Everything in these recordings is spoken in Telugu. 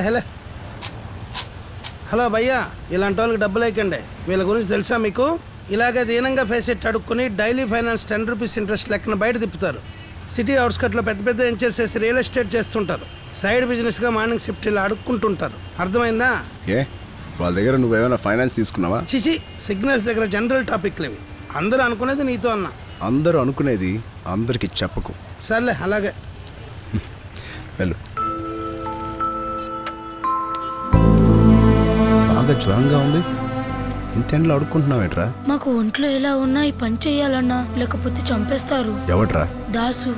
హలో హలో భయ్యా ఇలాంటి వాళ్ళకి డబ్బులు వేయకండి వీళ్ళ గురించి తెలుసా మీకు ఇలాగే దీనంగా ఫేస్ ఎట్టి అడుక్కుని daily finance ten rupees interest లెక్కన బయట తిప్పుతారు సిటీ అవుట్స్కట్లో పెద్ద పెద్ద ఎంచర్స్ చేసి రియల్ ఎస్టేట్ చేస్తుంటారు సైడ్ బిజినెస్గా మార్నింగ్ షిఫ్ట్ ఇలా అడుక్కుంటుంటారు అర్థమైందా ఏ వాళ్ళ దగ్గర నువ్వేమైనా ఫైనాన్స్ తీసుకున్నావా చిచి సిగ్నల్స్ దగ్గర జనరల్ టాపిక్లు ఇవి అందరూ అనుకునేది నీతో అన్నా అందరూ అనుకునేది అందరికి చెప్పకు సర్లే అలాగే వెళ్ళు బాగా జ్వరంగా ఉంది ఇంతెండ్లో అడుక్కుంటున్నావేట్రా మాకు ఒంట్లో ఎలా ఉన్నా ఈ పని చెయ్యాలన్నా లేకపోతే చంపేస్తారు ఎవట్రా దాసు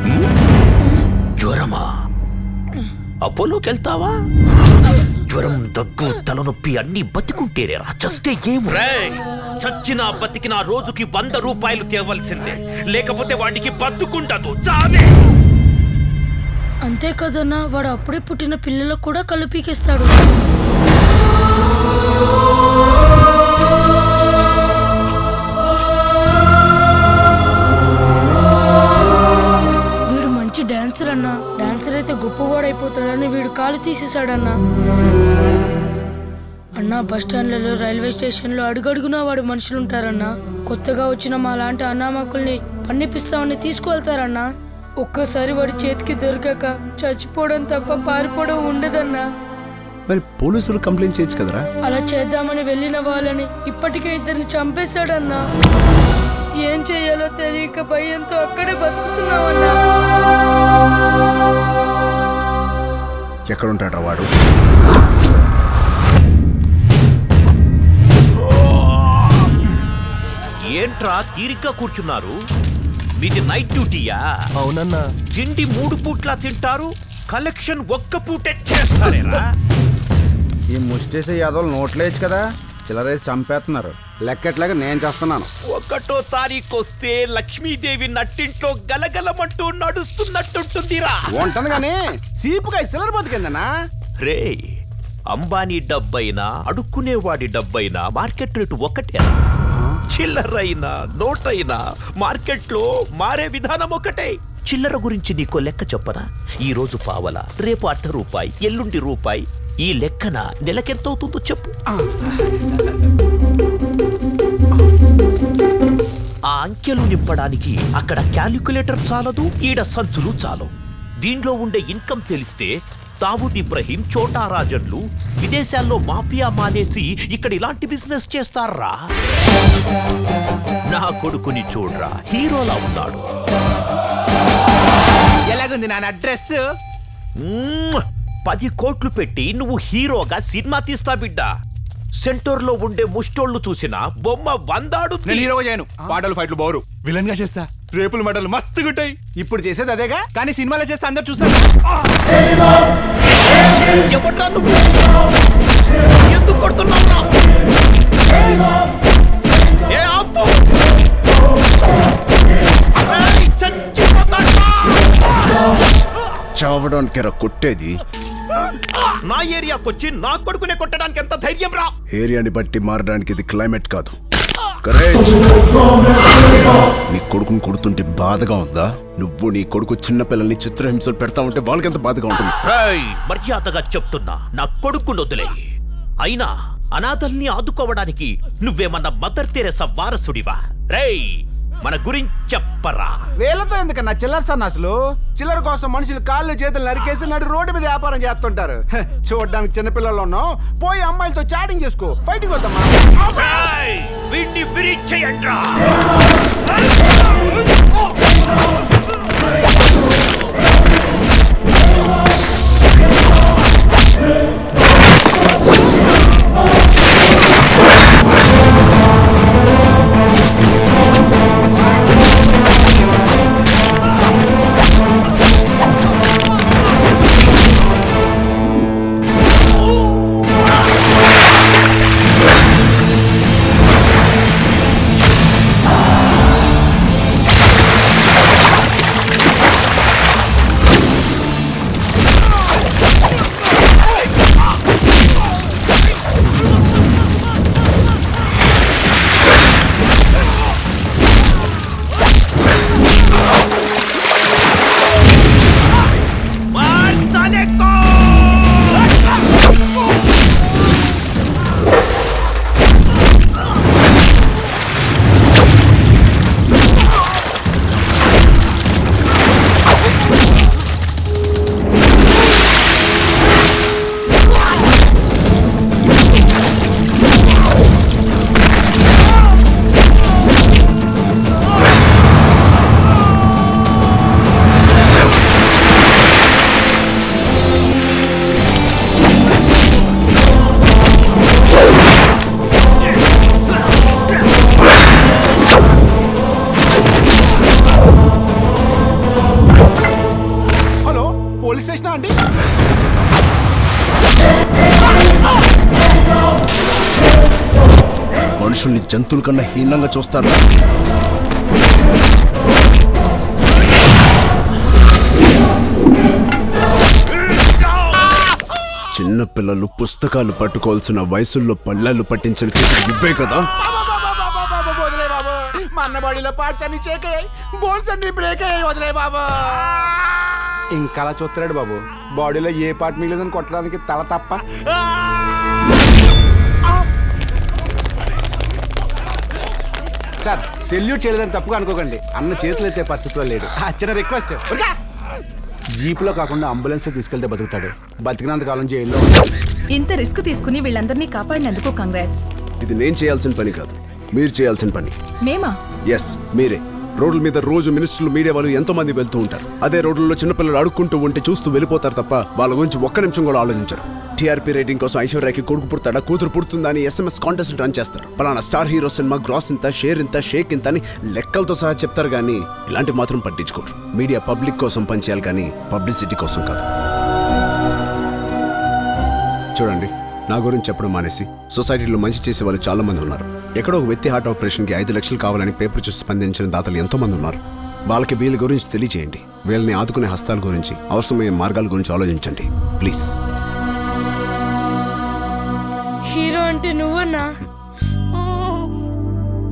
జ్వరమా అపోలోకి వెళ్తావా జ్వరం దగ్గు తలనొప్పి అన్ని బతికుంటేనేరా చస్తే ఏం చచ్చిన బతికిన రోజుకి వంద రూపాయలు తేవలసిందే లేకపోతే వాడికి బతుకుండదు చావే అంతే కదన్నా వాడు అప్పుడే పుట్టిన పిల్లలకు కూడా కళ్ళు పీకేస్తాడు వీడు మంచి డాన్సర్ అన్నా డాన్సర్ అయితే గొప్పవాడైపోతాడని వీడు కాలు తీసేశాడన్నా అన్నా బస్ స్టాండ్లలో రైల్వే స్టేషన్లో అడుగడుగునా వాడు మనుషులు ఉంటారన్నా కొత్తగా వచ్చిన మా లాంటి అన్నామకుల్ని పన్నిపిస్తామని తీసుకువెళ్తారన్నా ఒక్కసారి వాడి చేతికి దొరకక చచ్చిపోవడం తప్ప పారిపోవడం ఉండదన్నా మరి పోలీసులు కంప్లైంట్ చేయొచ్చు కదరా అలా చేద్దామని వెళ్ళిన వాళ్ళని ఇప్పటికే ఇద్దరిని చంపేశాడన్నా ఏం చేయాలో తెలియక భయంతో అక్కడే బతుకుతున్నామన్నా ఎక్కడ ఉంటాడ్రా వాడు ఏంట్రా తీరిగ్గా కూర్చున్నారు మీది నైట్ డ్యూటీయా అవునన్నా తిండి మూడు పూట్ల తింటారు కలెక్షన్ ఒక్క పూటే చేస్తారేరా ఈ ముష్టేసే యాదవులు నోట్లేయచ్చు కదా చిల్లరేసి చంపేస్తున్నారు లెక్కట్లాగా నేను చేస్తున్నాను ఒకటో తారీఖు వస్తే లక్ష్మీదేవి నట్టింట్లో గలగలమంటూ నడుస్తున్నట్టుంటుందిరా ఉంటుంది కానీ సీపుగా సిల్లర్ బతికిందన్నా రే అంబానీ డబ్బైనా అడుక్కునేవాడి డబ్బైనా మార్కెట్ రేటు ఒకటే చిల్లరైనా నోటైనా మార్కెట్లో మారే విధానం ఒకటే చిల్లర గురించి నీకో లెక్క చెప్పనా ఈ రోజు పావల రేపు అర్ధ రూపాయి ఎల్లుండి రూపాయి ఈ లెక్కన నెలకెంత అవుతుందో చెప్పు ఆ అంకెలు నింపడానికి అక్కడ క్యాలిక్యులేటర్ చాలదు ఈడ సంచులు చాలు దీంట్లో ఉండే ఇన్కమ్ తెలిస్తే దావూద్ ఇబ్రహీం చోటా రాజన్లు విదేశాల్లో మాఫియా మానేసి ఇక్కడ ఇలాంటి బిజినెస్ చేస్తారా నా కొడుకుని చూడ్రా హీరోలా ఉన్నాడు ఎలాగుంది నాన్న డ్రెస్ మ్మ్. పది కోట్లు పెట్టి నువ్వు హీరోగా సినిమా తీస్తా బిడ్డ సెంటర్ లో ఉండే ముష్టోళ్ళు చూసిన బొమ్మ వందాడు నేను హీరోగా చేయను పాటలు ఫైట్లు బోరు విలన్ గా చేస్తా రేపులు మటలు మస్తుగా ఉంటాయి ఇప్పుడు చేసేది అదేగా కానీ సినిమాలో చేస్తే అందరు చూస్తారు ఎవడ్రా నువ్వు ఎందుకు కొడుతున్నావురా ఏ ఆపు అరేయ్, చచ్చిపోతాడ్రా! చావడానికి రా కొట్టేది నా ఏరియాకొచ్చి నా కొడుకునే కొట్టడానికి ఎంత ధైర్యం రా ఏరియాని బట్టి మారడానికి ఇది క్లైమేట్ కాదు కరేజ్ నీ కొడుకుని కొడుతుంటే బాధగా ఉందా నువ్వు నీ కొడుకు చిన్న పిల్లల్ని చిత్రహింసలు పెడతా ఉంటే వాళ్ళకి ఎంత బాధగా ఉంటుంది రేయ్, మర్యాదగా చెప్తున్నా నా కొడుకుని వదిలే అయినా అనాథల్ని ఆదుకోవడానికి నువ్వేమన్నా మదర్ తెరెసా వారసుడివా రేయ్ మన గురించి చెప్పరా వీళ్ళతో ఎందుకన్నా చిల్లర సన్నాసులు చిల్లర కోసం మనుషులు కాళ్ళు చేతులు నరికేసి నడు రోడ్డు మీద వ్యాపారం చేస్తుంటారు హ, చూడ్డానికి చిన్నపిల్లలు ఉన్నాం పోయి అమ్మాయిలతో చాటింగ్ చేసుకో ఫైటింగ్ వద్దమ్మా రేయ్, వీడిని విరిచేయండ్రా మనుషుల్ని జంతువుల కన్నా హీనంగా చూస్తారు చిన్న పిల్లలు పుస్తకాలు పట్టుకోవాల్సిన వయసుల్లో పళ్ళాలు పట్టించిన చేతులు ఇవ్వే కదా వదిలే బాబు మా అన్న బాడీలో పార్ట్స్ అన్ని షేక్ అయ్యాయి బోన్స్ అన్ని బ్రేక్ అయ్యాయి వదిలే బాబు ఇంకా అలా చూస్తున్నాడు బాబు బాడీలో ఏ పార్ట్ మిగిలిందని కొట్టడానికి తల తప్ప సార్ సెల్యూట్ చేయలేదని తప్పుగా అనుకోకండి అన్న చేతులు ఎత్తే పరిస్థితిలో లేడు ఆ చిన్న రిక్వెస్ట్ జీపులో కాకుండా అంబులెన్స్ లో తీసుకెళ్తే బతుకుతాడు బతికినంత కాలం జైల్లో ఇంత రిస్క్ తీసుకుని వీళ్ళందరినీ కాపాడినందుకు కంగ్రాట్స్ ఇది నేను చేయాల్సిన పని కాదు మీరు చేయాల్సిన పని మేమా ఎస్ మీరే రోడ్ల మీద రోజు మినిస్టర్లు మీడియా వాళ్ళు ఎంతో మంది వెళ్తూ ఉంటారు అదే రోడ్లలో చిన్నపిల్లలు అడుక్కుంటూ ఉంటే చూస్తూ వెళ్ళిపోతారు తప్ప వాళ్ళ గురించి ఒక్క నిమిషం కూడా ఆలోచించరు టీఆర్పీ రేటింగ్ కోసం ఐశ్వర్యకి కొడుకు పుడతాడా కూతురు పుడుతుందా అని ఎస్ఎంఎస్ కాంటెస్ట్ రన్ చేస్తారు పలానా స్టార్ హీరో సినిమా గ్రాస్ ఇంత షేర్ ఇంత షేక్ ఇంత అని లెక్కలతో సహా చెప్తారు కానీ ఇలాంటి మాత్రం పట్టించుకోరు మీడియా పబ్లిక్ కోసం పనిచేయాలి కానీ పబ్లిసిటీ కోసం కాదు చూడండి నా గురించి చెప్పడం మానేసి సొసైటీలో మంచి చేసే వాళ్ళు చాలా మంది ఉన్నారు ఎక్కడో ఒక వ్యక్తి హార్ట్ ఆపరేషన్కి ఐదు లక్షలు కావాలని పేపర్ చూసి స్పందించిన దాతలు ఎంతో మంది ఉన్నారు వాళ్ళకి వీళ్ళ గురించి తెలియజేయండి వీళ్ళని ఆదుకునే హస్తాల గురించి అవసరమయ్యే మార్గాల గురించి ఆలోచించండి ప్లీజ్ హీరో అంటే నువ్వన్నా